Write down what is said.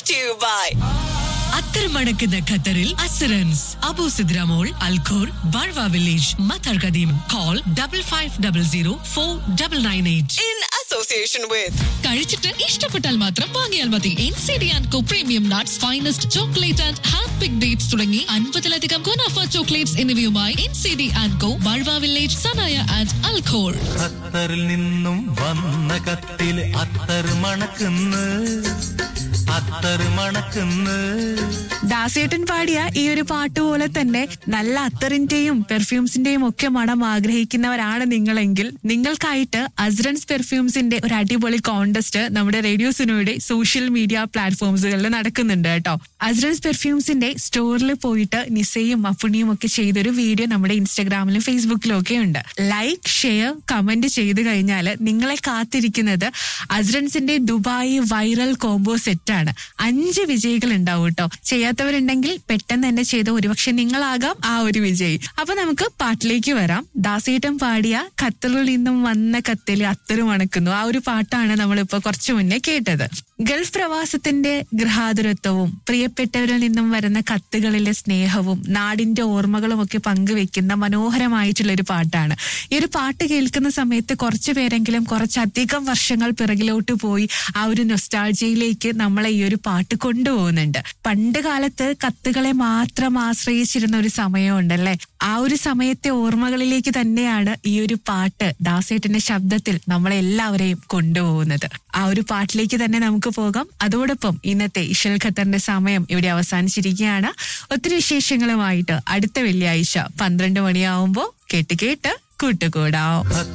to you by അത്തരമടക്കുന്ന ഖത്തറിൽ അസറൻസ് അബു സിദ്രാമോൾ Al Khor Barwa village Matar Qadeem call double five double zero four double nine eight in association with കഴിച്ചിട്ട് ഇഷ്ടപ്പെട്ടാൽ മാത്രം വാങ്ങിയാൽ മതി N C D and co premium nuts finest chocolate and hand pick dates തുടങ്ങി അൻപതിലധികം ഗുണാഫ ചോക്ലേറ്റ്സ് എന്നിവയുമായി N C D and co Barwa village Sanaya and Al Khor ഖത്തറിൽ നിന്നും വന്ന കത്തിൽ അത്തർ മണക്കുന്ന് അത്തർ മണക്കുന്ന് ദാസേട്ടൻ പാടിയ ഈ ഒരു പാട്ട് പോലെ തന്നെ നല്ല അത്തറിന്റെയും പെർഫ്യൂംസിന്റെയും ഒക്കെ മണം ആഗ്രഹിക്കുന്നവരാണ് നിങ്ങളെങ്കിൽ നിങ്ങൾക്കായിട്ട് അസ്രൻസ് പെർഫ്യൂംസിന്റെ ഒരു അടിപൊളി കോണ്ടസ്റ്റ് നമ്മുടെ റേഡിയോ സിനോയുടെ സോഷ്യൽ മീഡിയ പ്ലാറ്റ്ഫോംസുകളിൽ നടക്കുന്നുണ്ട് കേട്ടോ അസ്രൻസ് പെർഫ്യൂംസിന്റെ സ്റ്റോറിൽ പോയിട്ട് നിസയും അഫുണിയും ഒക്കെ ചെയ്തൊരു വീഡിയോ നമ്മുടെ ഇൻസ്റ്റാഗ്രാമിലും ഫേസ്ബുക്കിലും ഒക്കെ ഉണ്ട് ലൈക്ക് ഷെയർ കമന്റ് ചെയ്ത് കഴിഞ്ഞാൽ നിങ്ങളെ കാത്തിരിക്കുന്നത് അസ്രൻസിന്റെ ദുബായ് വൈറൽ കോംബോ സെറ്റാണ് അഞ്ച് വിജയികൾ ഉണ്ടാവും കേട്ടോ ചെയ്യാത്തവരുണ്ടെങ്കിൽ പെട്ടെന്ന് തന്നെ ചെയ്ത ഒരുപക്ഷെ നിങ്ങളാകാം ആ ഒരു വിജയി അപ്പൊ നമുക്ക് പാട്ടിലേക്ക് വരാം ദാസേട്ടൻ പാടിയ ഖത്തറിൽ നിന്നും വന്ന കത്തിൽ അത്തറ് മണക്കുന്നു ആ ഒരു പാട്ടാണ് നമ്മളിപ്പോ കുറച്ചു മുന്നേ കേട്ടത് ഗൾഫ് പ്രവാസത്തിന്റെ ഗൃഹാതുരത്വവും പ്രിയപ്പെട്ടവരിൽ നിന്നും വരുന്ന കത്തുകളിലെ സ്നേഹവും നാടിന്റെ ഓർമ്മകളും ഒക്കെ പങ്കുവെക്കുന്ന മനോഹരമായിട്ടുള്ള ഒരു പാട്ടാണ് ഈ ഒരു പാട്ട് കേൾക്കുന്ന സമയത്ത് കുറച്ചു പേരെങ്കിലും കുറച്ചധികം വർഷങ്ങൾ പിറകിലോട്ട് പോയി ആ ഒരു നൊസ്റ്റാൾജിയയിലേക്ക് നമ്മളെ ഈ ഒരു പാട്ട് കൊണ്ടുപോകുന്നുണ്ട് പണ്ട് കാലത്ത് കത്തുകളെ മാത്രം ആശ്രയിച്ചിരുന്ന ഒരു സമയമുണ്ടല്ലേ ആ ഒരു സമയത്തെ ഓർമ്മകളിലേക്ക് തന്നെയാണ് ഈ ഒരു പാട്ട് ദാസേട്ടന്റെ ശബ്ദത്തിൽ നമ്മളെ എല്ലാവരെയും കൊണ്ടുപോകുന്നത് ആ ഒരു പാട്ടിലേക്ക് തന്നെ നമുക്ക് പോകാം അതോടൊപ്പം ഇന്നത്തെ ഇഷൽ ഖത്തറിന്റെ സമയം ഇവിടെ അവസാനിച്ചിരിക്കുകയാണ് ഒത്തിരി വിശേഷങ്ങളുമായിട്ട് അടുത്ത വെള്ളിയാഴ്ച പന്ത്രണ്ട് മണിയാവുമ്പോ കേട്ട് കേട്ട് കൂട്ടുകൂടാം